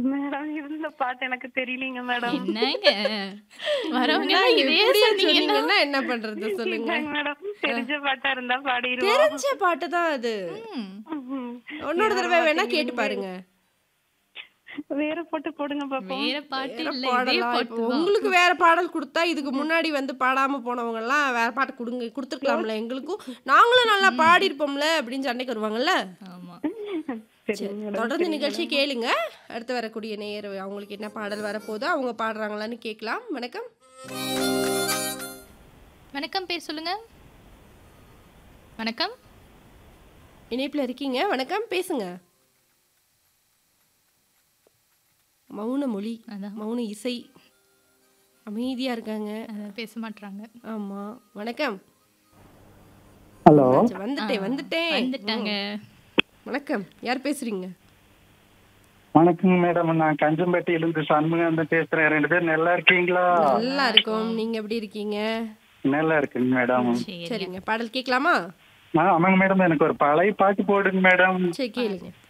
Madam இருந்த பாட்டு எனக்கு தெரியலீங்க மேடம் என்னங்க வரவங்க என்ன இதே இப்படியே சொன்னீங்கன்னா சொன்னீங்கன்னா என்ன பண்றது சொல்லுங்க இல்லைங்க மேடம் தெரிஞ்ச பாட்டா இருந்தா பாடிடுவோம் தெரிஞ்ச பாட்டு தான் அது ம். ம்ஹும். இன்னொரு தடவை வேணா கேட்டு பாருங்க வேற போட்டு போடுங்க பாப்போம் வேற பாட்டு வேற இல்ல இதே பாடலாம் பாட்டு இப்போ தான். உங்களுக்கு வேற பாடல் கொடுத்தா இதுக்கு முன்னாடி வந்து பாடாம போனவங்க எல்லாம் வேற பாட்டு கொடுங்க கொடுத்துருக்கலாம்ல எங்களுக்கும் நாங்களும் நல்லா பாடிருப்போம்ல அப்படின்னு சண்டைக்கு வருவாங்கல்ல ஆமா சரிங்க மேடம் தொடர்ந்து நிகழ்ச்சி கேளுங்க அடுத்து வரக்கூடிய நேயர் அவங்களுக்கு என்ன பாடல் வரப்போதோ அவங்க பாடுறாங்களான்னு கேட்கலாம் வணக்கம் வணக்கம் பேர் சொல்லுங்க வணக்கம் இணைப்பில் இருக்கீங்க வணக்கம் பேசுங்க மௌன மொழி அதான் மௌன இசை அமைதியா இருக்காங்க அதான் பேச மாட்றாங்க ஆமா வணக்கம் ஹலோ சரி, வந்துட்டேன் வந்துட்டேன் வந்துட்டாங்க வணக்கம் யார் பேசுறீங்க வணக்கம் மேடம் நான் கஞ்சம்பேட்டையிலிருந்து சண்முகாந்தன் பேசுறேன் ரெண்டு பேரும் நல்லா இருக்கீங்களா நல்லா இருக்கும் நீங்க எப்படி இருக்கீங்க நல்லா இருக்குங்க மேடம் சரி சரிங்க பாடல் கேட்கலாமா ஆ, ஆமாங்க மேடம் எனக்கு ஒரு பழைய பாட்டு போடுங்க மேடம் சரி கேளுங்க